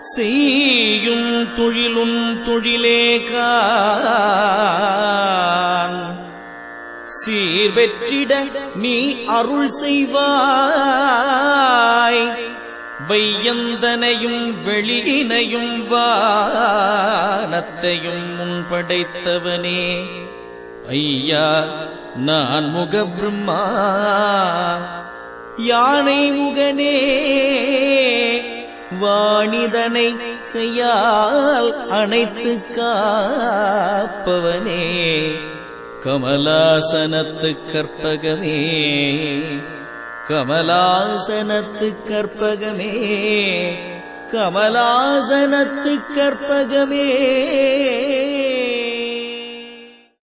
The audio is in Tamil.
செய்யும் தொழிலும் தொழிலே கான் சீர்வெற்றிட நீ அருள் செய்வாய் வையந்தனையும் வெளியினையும் வானத்தையும் முன்படைத்தவனே ஐயா நான் முக பிரம்மா யானை முகனே வாணிதனை கையால் அணைத்து காப்பவனே கமலாசனத்து கற்பகமே கமலாசனத்து கற்பகமே கமலாசனத்து கற்பகமே